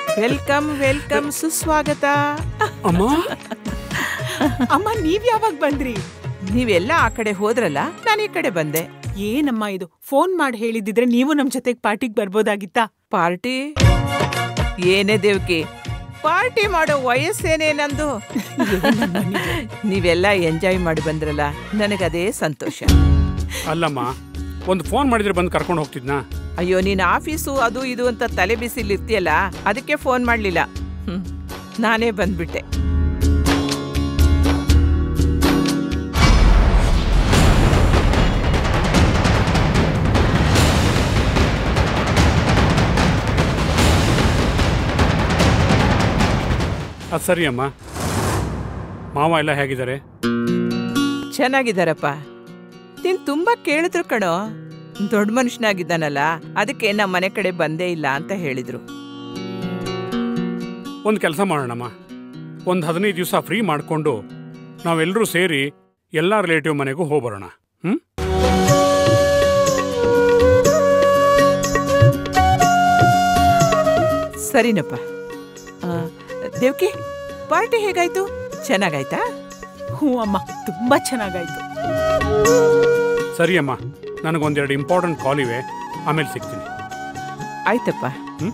welcome welcome ಸುಸ್ವಾಗತ ಅಮ್ಮ ಅಮ್ಮ ನೀವ್ ಯಾವಾಗ ಬಂದ್ರಿ ನೀವೆಲ್ಲ ಆ ಕಡೆ ಹೋದ್ರಲ್ಲ ನಾನು ಈ ಕಡೆ ಬಂದೆ ಏನಮ್ಮ ಇದು ಫೋನ್ ಮಾಡಿ ಹೇಳಿದಿದ್ರೆ ನೀವು ನಮ್ ಜೊತೆಗ್ ಪಾರ್ಟಿಗ್ ಬರ್ಬೋದಾಗಿತ್ತಾ ಪಾರ್ಟಿ ಏನೇ ದೇವ್ಕಿ ಪಾರ್ಟಿ ಮಾಡೋ ವಯಸ್ಸೇನೇ ನಂದು ನೀವೆಲ್ಲ ಎಂಜಾಯ್ ಮಾಡಿ ಬಂದ್ರಲ್ಲ ನನಗದೇ ಸಂತೋಷ ಅಲ್ಲಮ್ಮ ಒಂದು ಫೋನ್ ಮಾಡಿದ್ರೆ ಬಂದು ಕರ್ಕೊಂಡು ಹೋಗ್ತಿದ್ನಾ ಅಯ್ಯೋ ನೀನ್ ಆಫೀಸು ಅದು ಇದು ಅಂತ ತಲೆ ಬಿಸಿಲಿರ್ತೀಯಲ್ಲ ಅದಕ್ಕೆ ಫೋನ್ ಮಾಡ್ಲಿಲ್ಲ ಹ್ಮ್ ನಾನೇ ಬಂದ್ಬಿಟ್ಟೆ ಅದು ಸರಿ ಅಮ್ಮ ಮಾವ ಎಲ್ಲ ಹೇಗಿದ್ದಾರೆ ಚೆನ್ನಾಗಿದ್ದಾರಪ್ಪ ನೀನ್ ತುಂಬಾ ಕೇಳಿದ್ರು ಕಣೋ ದೊಡ್ಡ ಮನುಷ್ಯನಾಗಿದ್ದಾನಲ್ಲ ಅದಕ್ಕೆ ನಮ್ಮ ಮನೆ ಕಡೆ ಬಂದೇ ಇಲ್ಲ ಅಂತ ಹೇಳಿದ್ರು ಒಂದು ಕೆಲಸ ಮಾಡೋಣಮ್ಮ ಒಂದು ಹದಿನೈದು ದಿವಸ ಫ್ರೀ ಮಾಡಿಕೊಂಡು ನಾವೆಲ್ಲರೂ ಸೇರಿ ಎಲ್ಲ ರಿಲೇಟಿವ್ ಮನೆಗೂ ಹೋಗ್ಬರೋಣ ಹ್ಞೂ ಸರಿನಪ್ಪ ಆ, ದೇವ್ಕಿ ಪಾರ್ಟಿ ಹೇಗಾಯ್ತು ಚೆನ್ನಾಗಾಯ್ತಾ ಹ್ಞೂ ಅಮ್ಮ ತುಂಬಾ ಚೆನ್ನಾಗಾಯ್ತು ಸರಿ ಅಮ್ಮ ನನಗೊಂದೆರಡು ಇಂಪಾರ್ಟೆಂಟ್ ಕಾಲ್ ಇವೆ ಆಮೇಲೆ ಸಿಗ್ತೀನಿ ಆಯ್ತಪ್ಪ ಹ್ಞೂ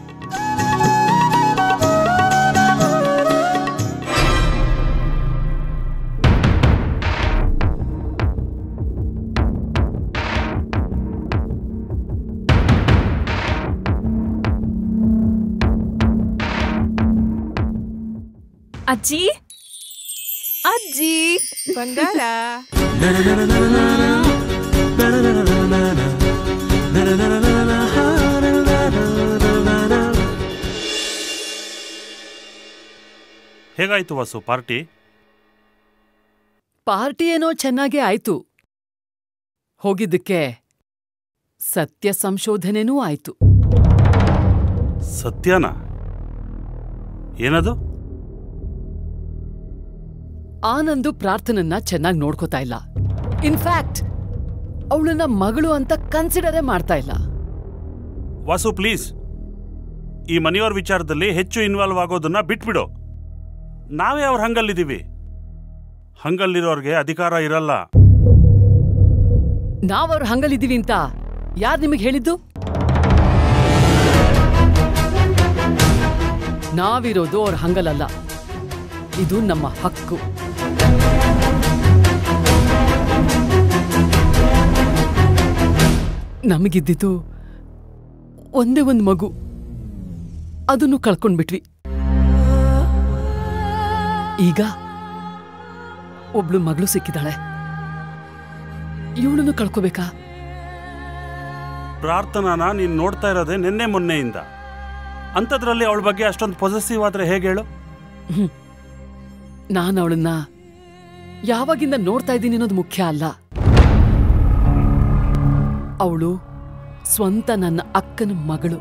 ಅಜ್ಜಿ ಅಜ್ಜಿ ಬಂಗಾರ ಹೇಗಾಯ್ತು ವಾಸು ಪಾರ್ಟಿ ಪಾರ್ಟಿ ಏನೋ ಚೆನ್ನಾಗೇ ಆಯ್ತು ಹೋಗಿದ್ದಕ್ಕೆ ಸತ್ಯ ಸಂಶೋಧನೆನೂ ಆಯ್ತು ಸತ್ಯನಾ ಏನದು ಆನಂದು ಪ್ರಾರ್ಥನನ್ನ ಚೆನ್ನಾಗಿ ನೋಡ್ಕೋತಾ ಇಲ್ಲ ಇನ್ಫ್ಯಾಕ್ಟ್ ಅವಳನ್ನ ಮಗಳು ಅಂತ ಕನ್ಸಿಡರೇ ಮಾಡ್ತಾ ಇಲ್ಲ ವಾಸು ಪ್ಲೀಸ್ ಈ ಮನೆಯವ್ರ ವಿಚಾರದಲ್ಲಿ ಹೆಚ್ಚು ಇನ್ವಾಲ್ವ್ ಆಗೋದನ್ನ ಬಿಟ್ಬಿಡು ನಾವೇ ಅವ್ರ ಹಂಗಲ್ಲಿದ್ದೀವಿ ಹಂಗಲ್ಲಿರೋರ್ಗೆ ಅಧಿಕಾರ ಇರಲ್ಲ ನಾವವ್ರ ಹಂಗಲಿದ್ದೀವಿ ಅಂತ ಯಾರ್ ನಿಮಗೆ ಹೇಳಿದ್ದು ನಾವಿರೋದು ಅವ್ರ ಹಂಗಲಲ್ಲ ಇದು ನಮ್ಮ ಹಕ್ಕು ನಮಗಿದ್ದಿದ್ದು ಒಂದೇ ಒಂದು ಮಗು ಅದನ್ನು ಕಳ್ಕೊಂಡ್ಬಿಟ್ವಿ ಈಗ ಒಬ್ಳು ಮಗಳು ಸಿಕ್ಕಿದಾಳೆ ಇವಳನ್ನು ಕಳ್ಕೋಬೇಕಾ ಪ್ರಾರ್ಥನಾನ ನೀನ್ ನೋಡ್ತಾ ಇರೋದೇ ನಿನ್ನೆ ಮೊನ್ನೆಯಿಂದ ಅಂಥದ್ರಲ್ಲಿ ಅವಳ ಬಗ್ಗೆ ಅಷ್ಟೊಂದು ಪೊಸೆಸಿವ್ ಆದ್ರೆ ಹೇಗೆ ಹೇಳು ನಾನು ಅವಳನ್ನ ಯಾವಾಗಿಂದ ನೋಡ್ತಾ ಇದ್ದೀನಿ ಅನ್ನೋದು ಮುಖ್ಯ ಅಲ್ಲ ಅವಳು ಸ್ವಂತ ನನ್ನ ಅಕ್ಕನ ಮಗಳು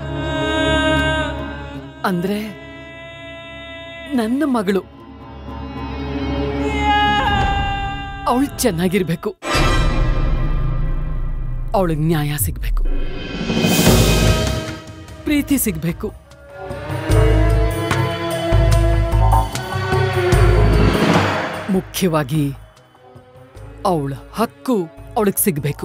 ಅಂದ್ರೆ ನನ್ನ ಮಗಳು ಅವಳು ಚೆನ್ನಾಗಿರ್ಬೇಕು ಅವಳಿಗೆ ನ್ಯಾಯ ಸಿಗ್ಬೇಕು ಪ್ರೀತಿ ಸಿಗ್ಬೇಕು ಮುಖ್ಯವಾಗಿ ಅವಳ ಹಕ್ಕು ಅವಳಿಗೆ ಸಿಗ್ಬೇಕು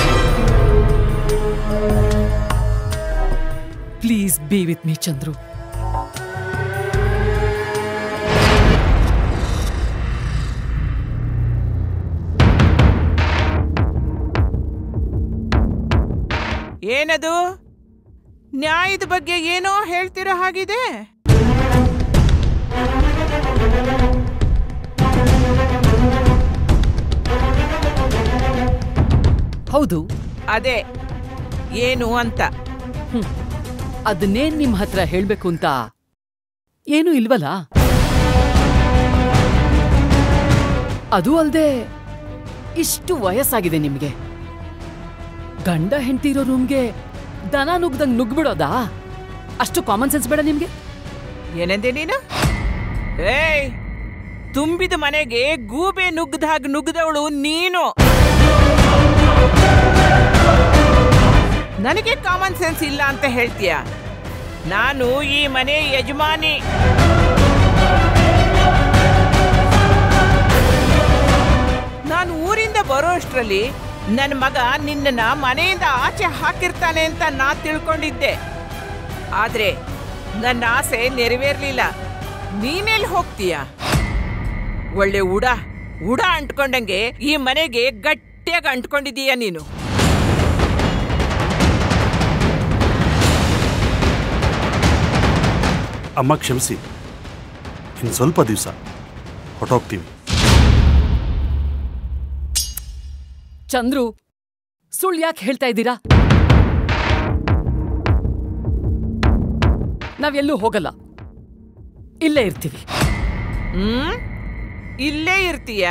please be with me Chandru ಏನದು ನ್ಯಾಯದ ಬಗ್ಗೆ ಏನೋ ಹೇಳ್ತಿರೋ ಹಾಗಿದೆ ಹೌದು ಅದೇ ಏನು ಅಂತ ಅದನ್ನೇನ್ ನಿಮ್ ಹತ್ರ ಹೇಳ್ಬೇಕು ಅಂತ ಏನೂ ಇಲ್ವಲ್ಲ ಅದು ಅಲ್ದೆ ಇಷ್ಟು ವಯಸ್ಸಾಗಿದೆ ನಿಮ್ಗೆ ಗಂಡ ಹೆಂಡತಿ ಇರೋ ರೂಮ್ಗೆ ದನ ನುಗ್ದಂಗ್ ನುಗ್ಬಿಡೋದಾ ಅಷ್ಟು ಕಾಮನ್ ಸೆನ್ಸ್ ಬೇಡ ನಿಮ್ಗೆ ಏನಂದೆ ನೀನು ಏಯ್ ತುಂಬಿದ ಮನೆಗೆ ಗೂಬೆ ನುಗ್ಗದ ಹಾಗೆ ನುಗ್ಗದವಳು ನೀನು ನನಗೆ ಕಾಮನ್ ಸೆನ್ಸ್ ಇಲ್ಲ ಅಂತ ಹೇಳ್ತೀಯ ನಾನು ಈ ಮನೆ ಯಜಮಾನಿ ನಾನು ಊರಿಂದ ಬರೋ ಅಷ್ಟರಲ್ಲಿ ನನ್ನ ಮಗ ನಿನ್ನನ್ನ ಮನೆಯಿಂದ ಆಚೆ ಹಾಕಿರ್ತಾನೆ ಅಂತ ನಾ ತಿಳ್ಕೊಂಡಿದ್ದೆ ಆದ್ರೆ ನನ್ನ ಆಸೆ ನೆರವೇರ್ಲಿಲ್ಲ ನೀನೆಲ್ಲಿ ಹೋಗ್ತೀಯ ಒಳ್ಳೆ ಉಡ ಉಡ ಅಂಟ್ಕೊಂಡಂಗೆ ಈ ಮನೆಗೆ ಗಟ್ಟಿಯಾಗಿ ಅಂಟ್ಕೊಂಡಿದೀಯ ನೀನು ಅಮ್ಮ ಕ್ಷಮಿಸಿ ಇನ್ನು ಸ್ವಲ್ಪ ದಿವಸ ಹೊಟ್ಟೋಗ್ತೀವಿ ಚಂದ್ರು ಸುಳ್ಳು ಯಾಕೆ ಹೇಳ್ತಾ ಇದ್ದೀರಾ ನಾವೆಲ್ಲೂ ಹೋಗಲ್ಲ ಇಲ್ಲೇ ಇರ್ತೀವಿ ಹ್ಮ್ ಇಲ್ಲೇ ಇರ್ತೀಯ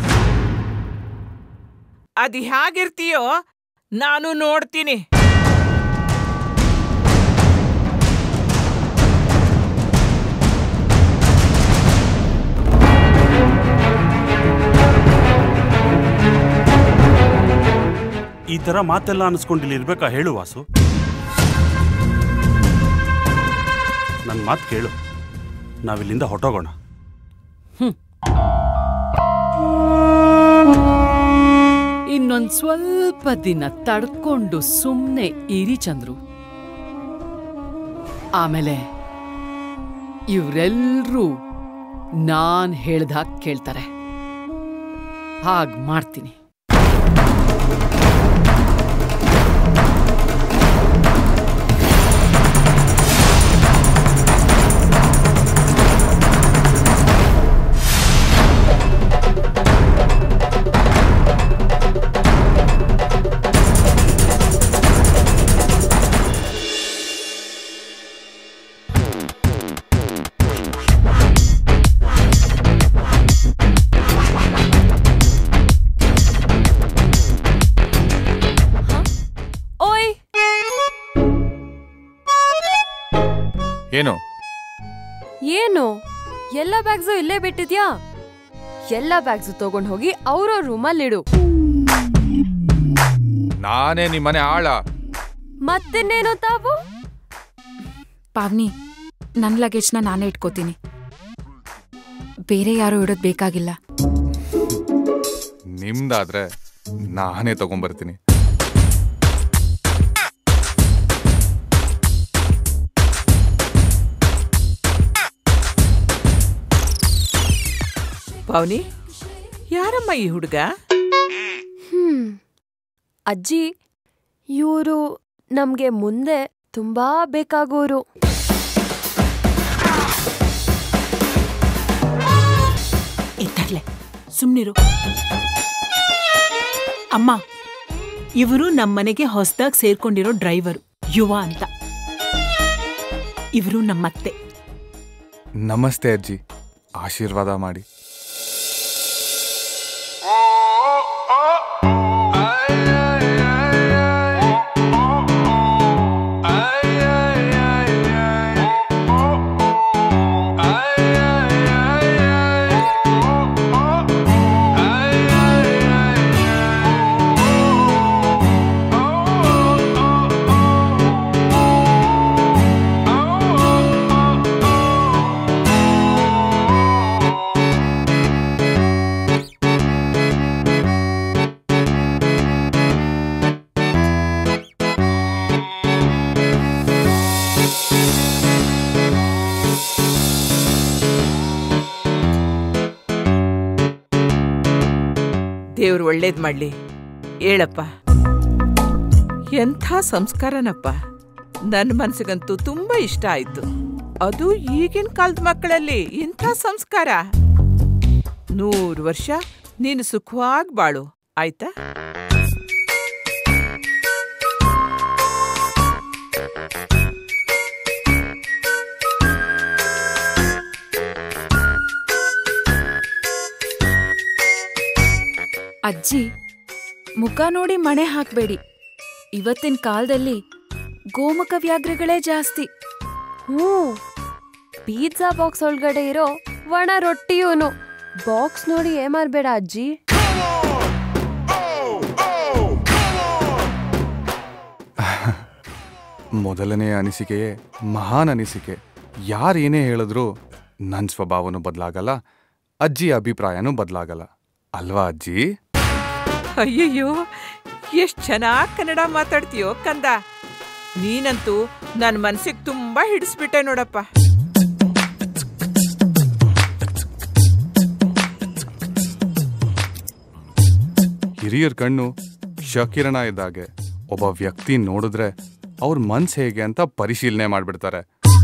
ಅದು ಹೇಗಿರ್ತೀಯೋ ನಾನು ನೋಡ್ತೀನಿ ಈ ಥರ ಮಾತೆಲ್ಲ ಅನಿಸ್ಕೊಂಡು ಇಲ್ಲಿ ಇರ್ಬೇಕಾ ಹೇಳು ವಾಸು ನನ್ನ ಮಾತು ಕೇಳು ನಾವಿಲ್ಲಿಂದ ಹೊಟ್ಟೋಗೋಣ ಇನ್ನೊಂದ್ ಸ್ವಲ್ಪ ದಿನ ತಡ್ಕೊಂಡು ಸುಮ್ನೆ ಇರಿ ಚಂದ್ರು ಆಮೇಲೆ ಇವ್ರೆಲ್ರೂ ನಾನ್ ಹೇಳ್ದಾಗ ಕೇಳ್ತಾರೆ ಹಾಗ್ ಮಾಡ್ತೀನಿ ಓಯ್ ಏನು ಏನು ಎಲ್ಲ ಬ್ಯಾಗ್ಸು ಇಲ್ಲೇ ಬಿಟ್ಟಿದ್ಯಾ ಎಲ್ಲ ಬ್ಯಾಗ್ಸು ತಗೊಂಡ್ ಹೋಗಿ ಅವ್ರವ್ರ ರೂಮಲ್ಲಿಡು ನಾನೇ ನಿಮ್ಮನೆ ಆಳ ಮತ್ತಿನ್ನೇನು ತಾವು ಪಾವ್ನಿ ನನ್ನ ಲಗೇಜ್ನ ನಾನೇ ಇಟ್ಕೋತೀನಿ ಬೇರೆ ಯಾರು ಇಡೋದು ಬೇಕಾಗಿಲ್ಲ ನಿಮ್ದಾದ್ರೆ ನಾನೇ ತಗೊಂಬರ್ತೀನಿ ಪವನಿ ಯಾರಮ್ಮ ಈ ಹುಡುಗ ಹ್ಮ್ ಅಜ್ಜಿ ಇವರು ನಮ್ಗೆ ಮುಂದೆ ತುಂಬಾ ಬೇಕಾಗೋರು ಇದ್ದರ್ಲೆ ಸುಮ್ನಿರು ಅಮ್ಮ ಇವರು ನಮ್ಮನೆಗೆ ಹೊಸದಾಗಿ ಸೇರ್ಕೊಂಡಿರೋ ಡ್ರೈವರು ಯುವ ಅಂತ ಇವರು ನಮ್ಮತ್ತೆ ನಮಸ್ತೆ ಅಜ್ಜಿ ಆಶೀರ್ವಾದ ಮಾಡಿ ದೇವ್ರು ಒಳ್ಳೇದ್ ಮಾಡ್ಲಿ ಹೇಳಪ್ಪ ಎಂಥ ಸಂಸ್ಕಾರನಪ್ಪ ನನ್ನ ಮನ್ಸಿಗಂತೂ ತುಂಬಾ ಇಷ್ಟ ಆಯ್ತು ಅದು ಈಗಿನ ಕಾಲದ ಮಕ್ಕಳಲ್ಲಿ ಇಂಥ ಸಂಸ್ಕಾರ ನೂರು ವರ್ಷ ನೀನು ಸುಖವಾಗಿ ಬಾಳು ಆಯ್ತಾ ಅಜ್ಜಿ ಮುಖ ನೋಡಿ ಮಣೆ ಹಾಕ್ಬೇಡಿ ಇವತ್ತಿನ ಕಾಲದಲ್ಲಿ ಗೋಮುಖ ವ್ಯಾಘ್ರಗಳೇ ಜಾಸ್ತಿ ಹ್ಞೂ ಪಿಜ್ಜಾ ಬಾಕ್ಸ್ ಒಳಗಡೆ ಇರೋ ಒಣ ರೊಟ್ಟಿಯೂನು ಬಾಕ್ಸ್ ನೋಡಿ ಏಮಾರ್ಬೇಡ ಅಜ್ಜಿ ಮೊದಲನೆಯ ಅನಿಸಿಕೆಯೇ ಮಹಾನ್ ಅನಿಸಿಕೆ ಯಾರೇನೇ ಹೇಳಿದ್ರು ನನ್ನ ಸ್ವಭಾವನೂ ಬದಲಾಗಲ್ಲ ಅಜ್ಜಿ ಅಭಿಪ್ರಾಯನೂ ಬದಲಾಗಲ್ಲ ಅಲ್ವಾ ಅಜ್ಜಿ ಅಯ್ಯಯ್ಯೋ ಎಷ್ಟ್ ಚೆನ್ನಾಗ್ ಕನ್ನಡ ಮಾತಾಡ್ತೀಯೋ ಕಂದ ನೀನಂತೂ ನನ್ನ ಮನ್ಸಿಗೆ ತುಂಬಾ ಹಿಡಿಸ್ಬಿಟ್ಟೆ ನೋಡಪ್ಪ ಹಿರಿಯರ ಕಣ್ಣು ಶಕಿರಣ ಇದ್ದಾಗೆ ಒಬ್ಬ ವ್ಯಕ್ತಿ ನೋಡಿದ್ರೆ ಅವ್ರ ಮನ್ಸ್ ಹೇಗೆ ಅಂತ ಪರಿಶೀಲನೆ ಮಾಡ್ಬಿಡ್ತಾರೆ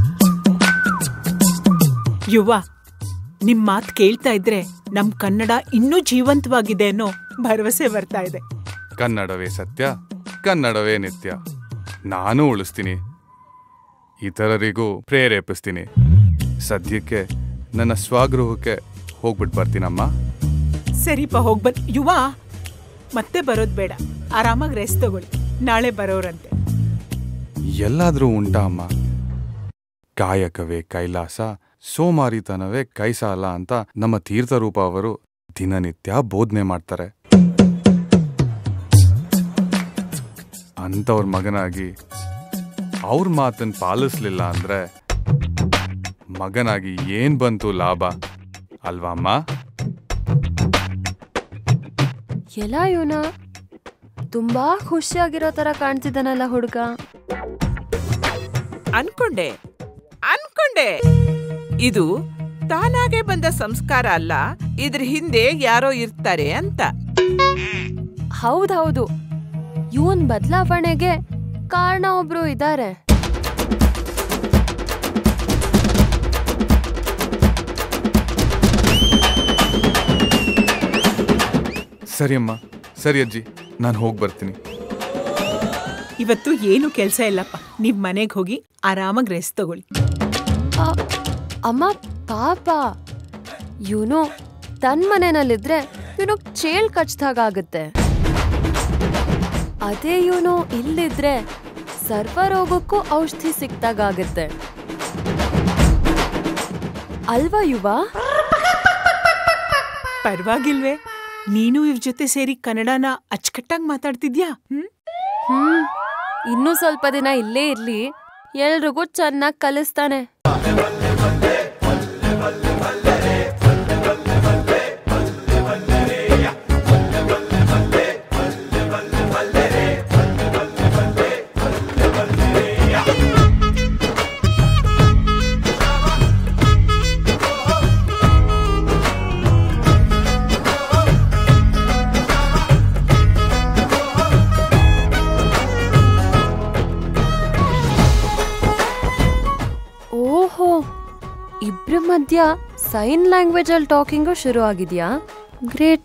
ಯುವ ನಿಮ್ ಮಾತ್ ಕೇಳ್ತಾ ಇದ್ರೆ ನಮ್ ಕನ್ನಡ ಇನ್ನೂ ಜೀವಂತವಾಗಿದೆ ಅನ್ನೋ ಭರವಸೆ ಬರ್ತಾ ಇದೆ ಕನ್ನಡವೇ ಸತ್ಯ ಕನ್ನಡವೇ ನಿತ್ಯ ನಾನು ಉಳಿಸ್ತೀನಿ ಇತರರಿಗೂ ಪ್ರೇರೇಪಿಸ್ತೀನಿ ಸದ್ಯಕ್ಕೆ ನನ್ನ ಸ್ವಗೃಹಕ್ಕೆ ಹೋಗ್ಬಿಟ್ಟು ಬರ್ತೀನಮ್ಮ ಸರಿಪ ಹೋಗ್ಬನ್ ಯುವ ಮತ್ತೆ ಬರೋದ್ ಬೇಡ ಆರಾಮಾಗಿ ರೆಸ್ಟ್ ತಗೊಳ್ಳಿ ನಾಳೆ ಬರೋರಂತೆ ಎಲ್ಲಾದ್ರೂ ಉಂಟಾ ಅಮ್ಮ ಕಾಯಕವೇ ಕೈಲಾಸ ಸೋಮಾರಿತನವೇ ಕೈಸಾಲ ಅಂತ ನಮ್ಮ ತೀರ್ಥರೂಪ ಅವರು ದಿನನಿತ್ಯ ಬೋಧನೆ ಮಾಡ್ತಾರೆ ಅಂಥವ್ರ ಮಗನಾಗಿ ಅವ್ರ ಮಾತನ್ನ ಪಾಲಿಸ್ಲಿಲ್ಲ ಅಂದ್ರೆ ಮಗನಾಗಿ ಏನ್ ಬಂತು ಲಾಭ ಅಲ್ವಾ ಅಮ್ಮ ಎಲ್ಲ ಇವನ ತುಂಬಾ ಖುಷಿಯಾಗಿರೋ ತರ ಕಾಣ್ತಿದ್ದಾನಲ್ಲ ಹುಡುಗ ಅನ್ಕೊಂಡೆ ಅನ್ಕೊಂಡೆ ಇದು ತಾನಾಗೆ ಬಂದ ಸಂಸ್ಕಾರ ಅಲ್ಲ ಇದ್ರ ಹಿಂದೆ ಯಾರೋ ಇರ್ತಾರೆ ಅಂತ ಹೌದೌದು ಇವನ್ ಬದಲಾವಣೆಗೆ ಕಾರಣ ಒಬ್ರು ಇದ್ದಾರೆ ಸರಿ ಅಮ್ಮ ಸರಿ ಅಜ್ಜಿ ನಾನು ಹೋಗಿ ಬರ್ತೀನಿ ಇವತ್ತು ಏನು ಕೆಲ್ಸ ಇಲ್ಲಪ್ಪ ನೀವ್ ಮನೆಗ್ ಹೋಗಿ ಆರಾಮಾಗಿ ರೆಸ್ಟ್ ತಗೊಳ್ಳಿ ಅ, ಅಮ್ಮ ಪಾಪ ಇವನು ತನ್ನ ಮನೆಯಲ್ಲಿದ್ರೆ ಇವನು ಚೇಳ್ ಕಚ್ದಾಗುತ್ತೆ ಅದೇ ಇವನು ಇಲ್ಲಿದ್ರೆ ಸರ್ವ ರೋಗಕ್ಕೂ ಔಷಧಿ ಸಿಕ್ತಾಗುತ್ತೆ ಅಲ್ವಾ ಯುವ ಪರವಾಗಿಲ್ವೇ ನೀನು ಇವ್ರ ಜೊತೆ ಸೇರಿ ಕನ್ನಡನ ಅಚ್ಚುಕಟ್ಟಾಗಿ ಮಾತಾಡ್ತಿದ್ಯಾ ಹ್ಮ್ ಹ್ಮ್ ಇನ್ನೂ ಸ್ವಲ್ಪ ದಿನ ಇಲ್ಲೇ ಇರ್ಲಿ ಎಲ್ರಿಗೂ ಚೆನ್ನಾಗಿ ಕಲಿಸ್ತಾನೆ ಓಹೋ ಇಬ್ರ ಮಧ್ಯ ಸೈನ್ ಲ್ಯಾಂಗ್ವೇಜ್ ಅಲ್ಲಿ ಟಾಕಿಂಗು ಶುರು ಆಗಿದ್ಯಾ ಗ್ರೇಟ್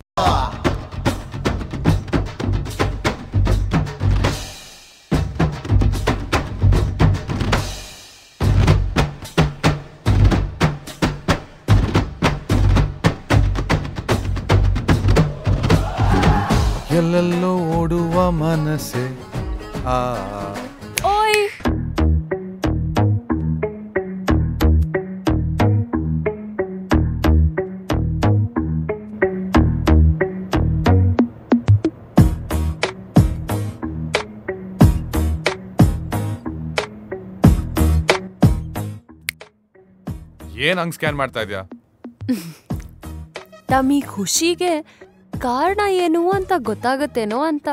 ಎಲ್ಲೆಲ್ಲೋ ಓಡುವ ಮನಸ್ಸೆ ಆ ಓಯ್ ಏನ್ ಹಂಗ್ ಸ್ಕ್ಯಾನ್ ಮಾಡ್ತಾ ಇದ್ಯಾ ತಮ್ಮ ಈ ಖುಷಿಗೆ ಕಾರಣ ಏನು ಅಂತ ಗೊತ್ತಾಗತ್ತೇನೋ ಅಂತ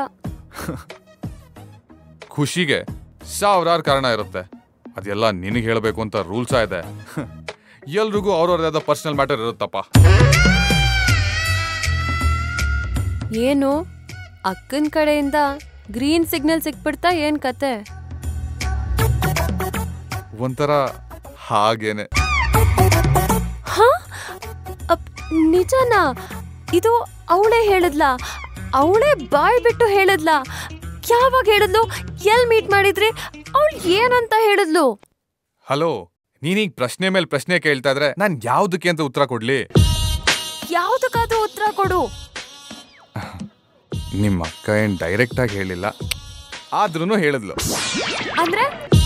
ಖುಷಿಗೆ ಸಾವಿರಾರು ಕಾರಣ ಇರುತ್ತೆ ಅದೆಲ್ಲ ನಿನಗೆ ಹೇಳಬೇಕು ಅಂತ ರೂಲ್ಸಾ ಇದೆ ಎಲ್ರಿಗೂ ಅವ್ರವ್ರದಾದ ಪರ್ಸನಲ್ ಮ್ಯಾಟರ್ ಇರುತ್ತಪ್ಪ ಏನು ಅಕ್ಕನ ಕಡೆಯಿಂದ ಗ್ರೀನ್ ಸಿಗ್ನಲ್ ಸಿಕ್ಬಿಡ್ತಾ ಏನ್ ಕತೆ ಒಂಥರ ಹಾಗೇನೆ ಹಾ ಅಪ್, ನಿಜನಾ ಇದು ಅವಳೇ ಹೇಳಿದ್ಲ ಅವಳೇ ಬಾಯ್ ಬಿಟ್ಟು ಹೇಳಿದ್ಲ ಯಾವಾಗ ಹೇಳಿದ್ಲು ಎಲ್ ಮೀಟ್ ಮಾಡಿದ್ರಿ ಅವಳು ಏನಂತ ಹೇಳಿದ್ಲು ಹಲೋ ನೀನೀಗ ಪ್ರಶ್ನೆ ಮೇಲೆ ಪ್ರಶ್ನೆ ಕೇಳ್ತಾ ಇದ್ರೆ ನಾನು ಯಾವ್ದಕ್ಕೆ ಅಂತ ಉತ್ತರ ಕೊಡ್ಲಿ ಯಾವ್ದಕ್ಕಾದ್ರೂ ಉತ್ತರ ಕೊಡು ನಿಮ್ಮ ಅಕ್ಕ ಏನ್ ಡೈರೆಕ್ಟ್ ಆಗಿ ಹೇಳಿಲ್ಲ ಆದ್ರೂ ಹೇಳಿದ್ಲು ಅಂದ್ರೆ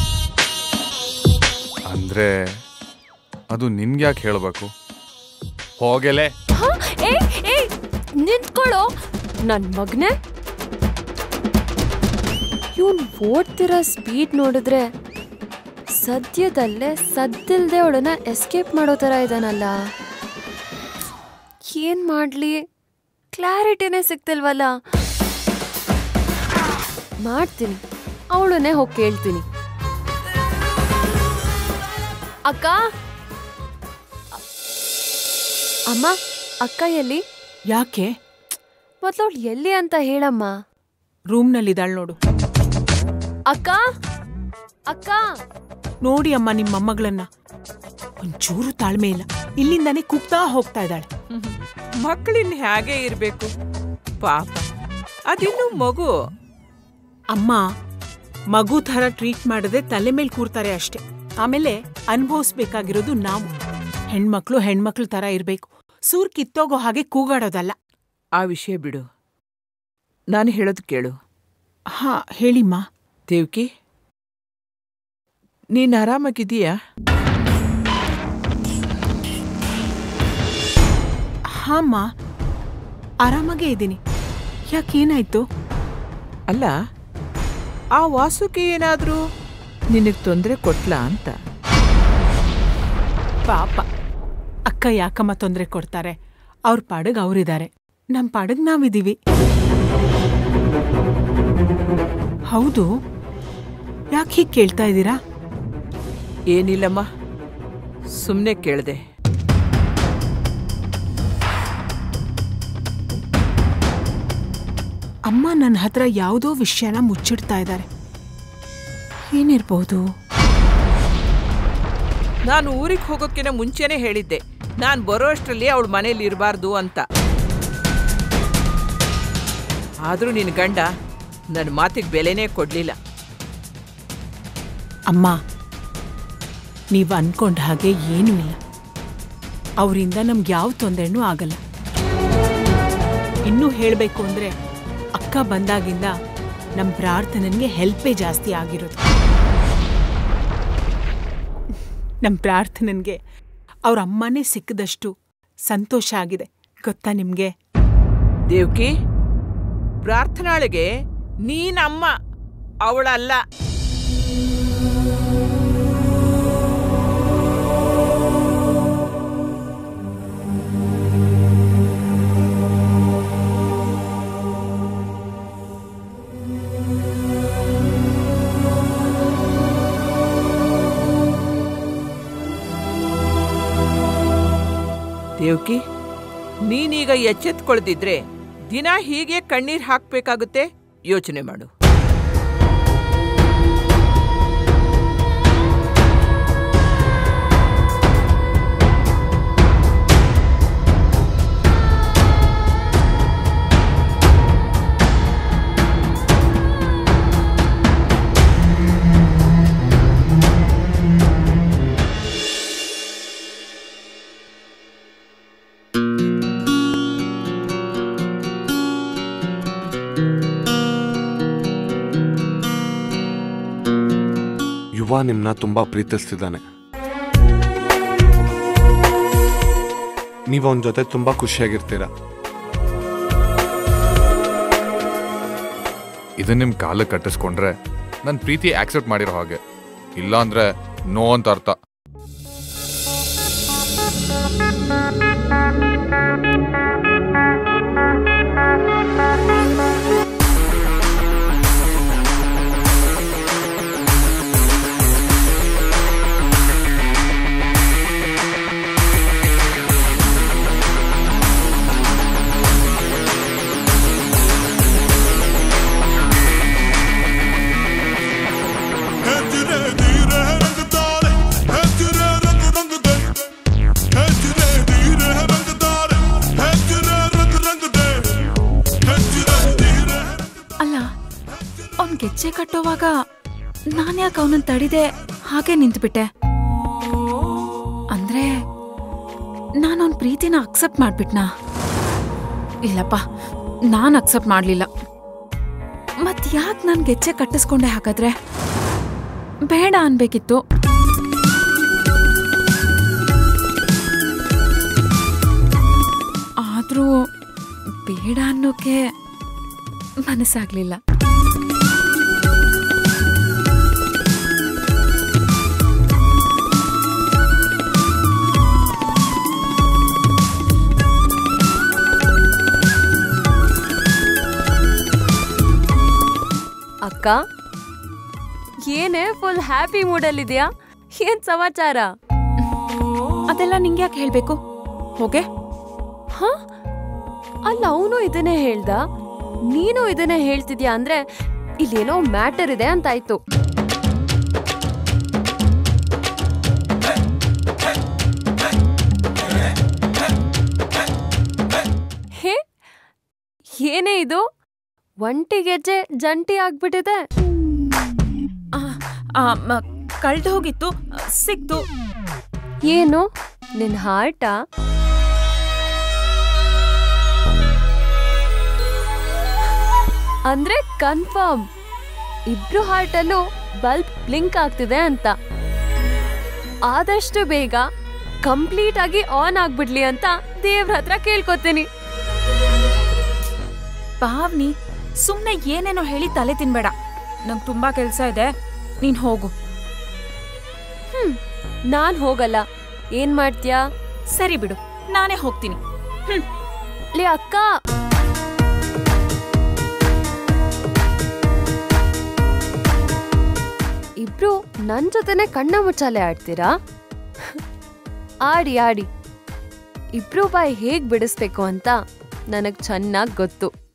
ಅಂದ್ರೆ ಅದು ನಿನ್ಗೆ ಯಾಕೆ ಹೇಳ್ಬೇಕು ಹೋಗೆಲೆ ಹಾ ಏಯ್ ಏಯ್ ನಿಂತ್ಕೊಳ್ಳೋ ನನ್ ಮಗ್ನೆ ಇವನ್ ಓಡ್ತಿರೋ ಸ್ಪೀಡ್ ನೋಡಿದ್ರೆ ಸದ್ಯದಲ್ಲೇ ಸದ್ದಿಲ್ದೆ ಅವಳನ್ನ ಎಸ್ಕೇಪ್ ಮಾಡೋ ಥರ ಇದ್ದಾನಲ್ಲ ಏನ್ ಮಾಡ್ಲಿ ಕ್ಲಾರಿಟಿನೇ ಸಿಗ್ತಿಲ್ವಲ್ಲ ಮಾಡ್ತೀನಿ ಅವಳನ್ನೇ ಹೋಗಿ ಕೇಳ್ತೀನಿ ಅಕ್ಕ ಅಮ್ಮ ಅಕ್ಕ ಎಲ್ಲಿ ಯಾಕೆ ಮೊದ್ಲು ಅವಳು ಎಲ್ಲಿ ಅಂತ ಹೇಳಮ್ಮ ರೂಮ್ನಲ್ಲಿದ್ದಾಳ್ ನೋಡು ಅಕ್ಕ ಅಕ್ಕ ನೋಡಿ ಅಮ್ಮ ನಿಮ್ಮ ಮೊಮ್ಮಗಳನ್ನ ಒಂಚೂರು ತಾಳ್ಮೆ ಇಲ್ಲ ಇಲ್ಲಿಂದಾನೇ ಕುಗ್ತಾ ಹೋಗ್ತಾ ಇದ್ದಾಳೆ ಮಕ್ಕಳಿನ್ ಹೇಗೆ ಇರ್ಬೇಕು ಪಾಪ ಅದಿನ್ನು ಮಗು ಅಮ್ಮ ಮಗು ಥರ ಟ್ರೀಟ್ ಮಾಡದೆ ತಲೆ ಮೇಲೆ ಕೂರ್ತಾರೆ ಅಷ್ಟೇ ಆಮೇಲೆ ಅನುಭವಿಸ್ಬೇಕಾಗಿರೋದು ನಾವು ಹೆಣ್ಮಕ್ಳು ಹೆಣ್ಮಕ್ಳು ತರ ಇರ್ಬೇಕು ಸೂರ್ ಕಿತ್ತೋಗೋ ಹಾಗೆ ಕೂಗಾಡೋದಲ್ಲ ಆ ವಿಷಯ ಬಿಡು ನಾನು ಹೇಳೋದು ಕೇಳು ಹಾ ಹೇಳಿಮ್ಮ ದೇವ್ಕಿ ನೀನ್ ಆರಾಮಾಗಿದೀಯಾ ಹಾಮ್ಮ ಆರಾಮಾಗೇ ಇದ್ದೀನಿ ಯಾಕೇನಾಯ್ತು ಅಲ್ಲ ಆ ವಾಸುಕಿ ಏನಾದ್ರೂ ನಿನಗ್ ತೊಂದರೆ ಕೊಟ್ಲಾ ಅಂತ ಪಾಪ ಅಕ್ಕ ಯಾಕಮ್ಮ ತೊಂದರೆ ಕೊಡ್ತಾರೆ ಅವ್ರ ಪಾಡಗ್ ಅವ್ರಿದ್ದಾರೆ ನಮ್ ಪಾಡಗ್ ನಾವಿದೀವಿ ಹೌದು ಯಾಕೆ ಹೀಗೆ ಕೇಳ್ತಾ ಇದ್ದೀರಾ ಏನಿಲ್ಲಮ್ಮ ಸುಮ್ಮನೆ ಕೇಳ್ದೆ ಅಮ್ಮ ನನ್ನ ಹತ್ರ ಯಾವುದೋ ವಿಷಯನ ಮುಚ್ಚಿಡ್ತಾ ಇದ್ದಾರೆ ಏನಿರ್ಬೋದು ನಾನು ಊರಿಗೆ ಹೋಗೋಕ್ಕಿಂತ ಮುಂಚೆನೇ ಹೇಳಿದ್ದೆ ನಾನು ಬರೋ ಅಷ್ಟರಲ್ಲಿ ಅವಳ ಮನೇಲಿ ಇರಬಾರ್ದು ಅಂತ ಆದರೂ ನಿನ್ನ ಗಂಡ ನನ್ನ ಮಾತಿಗೆ ಬೆಲೆನೇ ಕೊಡಲಿಲ್ಲ ಅಮ್ಮ ನೀವು ಅನ್ಕೊಂಡ ಹಾಗೆ ಏನೂ ಇಲ್ಲ ಅವರಿಂದ ನಮ್ಗೆ ಯಾವ ತೊಂದರೆನೂ ಆಗಲ್ಲ ಇನ್ನೂ ಹೇಳಬೇಕು ಅಂದ್ರೆ ಅಕ್ಕ ಬಂದಾಗಿಂದ ನಮ್ಮ ಪ್ರಾರ್ಥನೆಗೆ ಹೆಲ್ಪೇ ಜಾಸ್ತಿ ಆಗಿರೋದು ನಮ್ಮ ಪ್ರಾರ್ಥನೆಗೆ ಅವ್ರ ಅಮ್ಮನೇ ಸಿಕ್ಕದಷ್ಟು ಸಂತೋಷ ಆಗಿದೆ ಗೊತ್ತಾ ನಿಮ್ಗೆ ದೇವ್ಕಿ ಪ್ರಾರ್ಥನಾಳಿಗೆ ನೀನಮ್ಮ ಅವಳಲ್ಲ ದೇವ್ಕಿ ನೀನೀಗ ಎಚ್ಚೆತ್ಕೊಳ್ದಿದ್ರೆ ದಿನ ಹೀಗೆ ಕಣ್ಣೀರ್ ಹಾಕ್ಬೇಕಾಗುತ್ತೆ ಯೋಚನೆ ಮಾಡು ಯುವ ನಿಮ್ನ ತುಂಬಾ ಪ್ರೀತಿಸ್ತಿದ್ದಾನೆ ನೀವು ಅವನ ಜೊತೆ ತುಂಬಾ ಖುಷಿಯಾಗಿರ್ತೀರ ಇದನ್ನ ನಿಮ್ ಕಾಲ ಕಟ್ಟಿಸ್ಕೊಂಡ್ರೆ ನನ್ನ ಪ್ರೀತಿ ಆಕ್ಸೆಪ್ಟ್ ಮಾಡಿರೋ ಹಾಗೆ ಇಲ್ಲ ಅಂದ್ರೆ ನೋ ಅಂತ ಅರ್ಥ ಅಲ್ಲ ಅವ್ನ್ ಗೆಜ್ಜೆ ಕಟ್ಟೋವಾಗ ನಾನ್ಯಾಕೆ ಅವನನ್ನ ತಡಿದೆ ಹಾಗೆ ನಿಂತ್ಬಿಟ್ಟೆ ಅಂದ್ರೆ ನಾನು ಅವನ ಪ್ರೀತಿನ ಅಕ್ಸೆಪ್ಟ್ ಮಾಡ್ಬಿಟ್ನಾ ಇಲ್ಲಪ್ಪ ನಾನು ಅಕ್ಸೆಪ್ಟ್ ಮಾಡ್ಲಿಲ್ಲ ಮತ್ ಯಾಕೆ ನಾನು ಗೆಜ್ಜೆ ಕಟ್ಟಿಸ್ಕೊಂಡೆ ಹಾಗಾದ್ರೆ ಬೇಡ ಅನ್ಬೇಕಿತ್ತು ಆದ್ರೂ ಬೇಡ ಅನ್ನೋಕೆ ಮನಸ್ಸಾಗ್ಲಿಲ್ಲ ಅಕ್ಕ ಏನೇ ಫುಲ್ ಹ್ಯಾಪಿ ಮೂಡಲ್ಲಿದ್ಯಾ ಏನ್ ಸಮಾಚಾರ ಅದೆಲ್ಲ ನಿಂಗೆ ಯಾಕೆ ಹೇಳ್ಬೇಕು ಹೋಗೆ ಹ ಅಲ್ಲ ಅವನು ಇದನ್ನೇ ಹೇಳ್ದ ನೀನು ಇದನ್ನೇ ಹೇಳ್ತಿದ್ಯಾ ಅಂದ್ರೆ ಇಲ್ಲೇನೋ ಮ್ಯಾಟರ್ ಇದೆ ಅಂತಾಯ್ತು ಹೇ ಏನೇ ಇದು ಒಂಟಿ ಗೆಜ್ಜೆ ಜಂಟಿ ಆಗ್ಬಿಟ್ಟಿದೆ ಕಳ್ದು ಹೋಗಿತ್ತು ಸಿಕ್ತು ಏನು ನಿನ್ ಹಾರ್ಟಾ ಅಂದ್ರೆ ಕನ್ಫರ್ಮ್ ಇಬ್ರು ಹಾರ್ಟಲ್ಲೂ ಬಲ್ಬ್ ಬ್ಲಿಂಕ್ ಆಗ್ತಿದೆ ಅಂತ ಆದಷ್ಟು ಬೇಗ ಕಂಪ್ಲೀಟ್ ಆಗಿ ಆನ್ ಆಗ್ಬಿಡ್ಲಿ ಅಂತ ದೇವ್ರ ಹತ್ರ ಕೇಳ್ಕೊತೀನಿ ಪಾವ್ನಿ ಸುಮ್ನೆ ಏನೇನೋ ಹೇಳಿ ತಲೆ ತಿನ್ಬೇಡ ನಂಗೆ ತುಂಬಾ ಕೆಲ್ಸ ಇದೆ ನೀನ್ ಹೋಗು ಹ್ಮ್ ನಾನ್ ಹೋಗಲ್ಲ ಏನ್ ಮಾಡ್ತ್ಯಾ ಸರಿ ಬಿಡು ನಾನೇ ಹೋಗ್ತೀನಿ ಹ್ಮ್ ಲೇ ಅಕ್ಕ ಇಬ್ರು ನನ್ ಜೊತೆನೆ ಕಣ್ಣ ಮುಚ್ಚಾಲೆ ಆಡ್ತೀರಾ ಆಡಿ ಆಡಿ ಇಬ್ರು ಬಾಯ್ ಹೇಗ್ ಬಿಡಿಸ್ಬೇಕು ಅಂತ ನನಗ್ ಚೆನ್ನಾಗ್ ಗೊತ್ತು